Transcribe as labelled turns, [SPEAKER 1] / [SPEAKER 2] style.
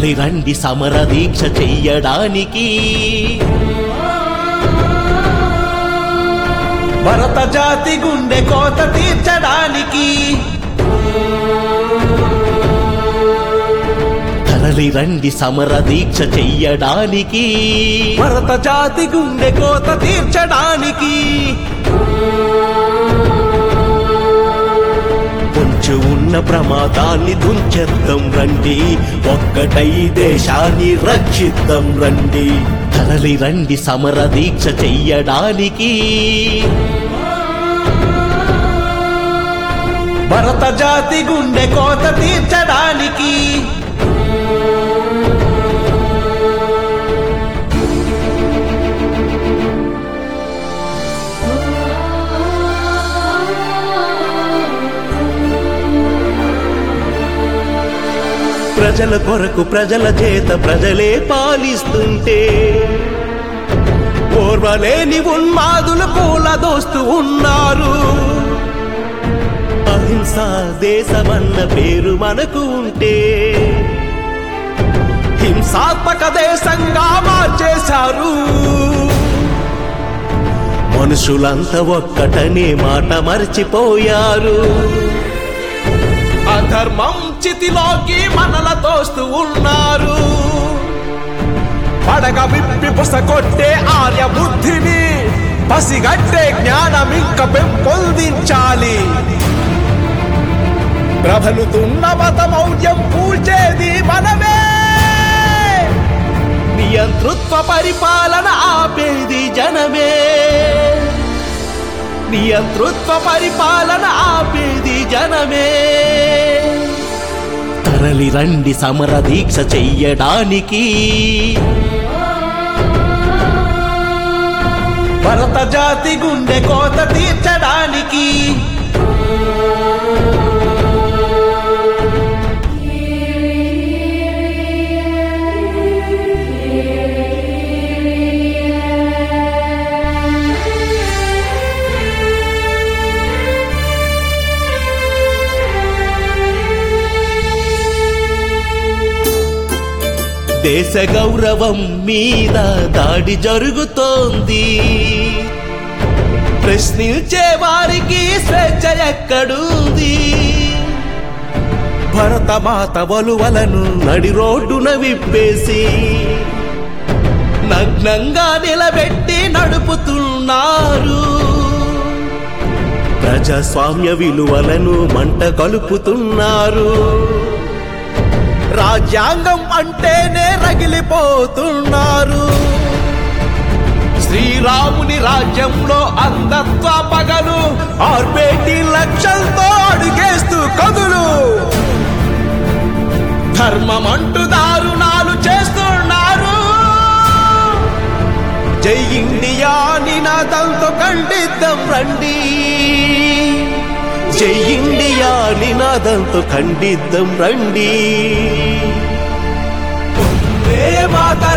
[SPEAKER 1] తరలి రండి సమర దీక్ష చెయ్యడానికి
[SPEAKER 2] భరత జాతి గుండె కోత తీర్చడానికి
[SPEAKER 1] తరలి రండి సమర దీక్ష చెయ్యడానికి
[SPEAKER 2] భరత జాతి గుండె కోత తీర్చడానికి
[SPEAKER 1] పొంచి ఉన్న ప్రమాదాన్ని తుంచెద్దాం రండి ఒక్కటై దేశాన్ని రక్షిద్దాం రండి తరలి రండి సమర దీక్ష చెయ్యడానికి
[SPEAKER 2] భరత జాతి గుండె కోత తీర్చడానికి
[SPEAKER 1] ప్రజల కొరకు ప్రజల చేత ప్రజలే పాలిస్తుంటే ఓర్వలేని ఉన్మాదులు పూల దోస్తూ ఉన్నారు అహింస దేశమన్న పేరు మనకు ఉంటే
[SPEAKER 2] హింసాత్మక దేశంగా మార్చేశారు
[SPEAKER 1] మనుషులంతా ఒక్కటనే మాట మర్చిపోయారు
[SPEAKER 2] అధర్మం చితిలోకి మనల తోస్తూ ఉన్నారు పడగ విప్పి పుసకొట్టే ఆర్య బుద్ధిని పసిగట్టే జ్ఞానం ఇంక పెంపొందించాలి ప్రబలుతున్న మతమౌర్యం పూల్చేది మనమే
[SPEAKER 1] నియంతృత్వ పరిపాలన ఆపేది జనమే నియంతృత్వ పరిపాలన ఆపేది జనమే తరలి రండి సమర దీక్ష చెయ్యడానికి
[SPEAKER 2] భరత జాతి గుండె కోత తీర్చడానికి
[SPEAKER 1] దేశ గౌరవం మీద దాడి జరుగుతోంది ప్రశ్నించే వారికి స్వేచ్ఛ ఎక్కడుంది భరతమాత వలువలను నడి రోడ్డున విప్పేసి నగ్నంగా నిలబెట్టి నడుపుతున్నారు ప్రజాస్వామ్య విలువలను మంట కలుపుతున్నారు
[SPEAKER 2] రాజ్యాంగం అంటేనే రగిలిపోతున్నారు శ్రీరాముని రాజ్యంలో అంధత్వ పగలు ఆర్పేటి లక్ష్యంతో అడిగేస్తూ కదులు ధర్మం అంటూ దారుణాలు చేస్తున్నారు జై ఇండియా నినాదంతో ఖండిద్దాం రండి
[SPEAKER 1] జై ఇండియా నినాదంతో ఖండిద్దాం రండి
[SPEAKER 2] వందే మాతరం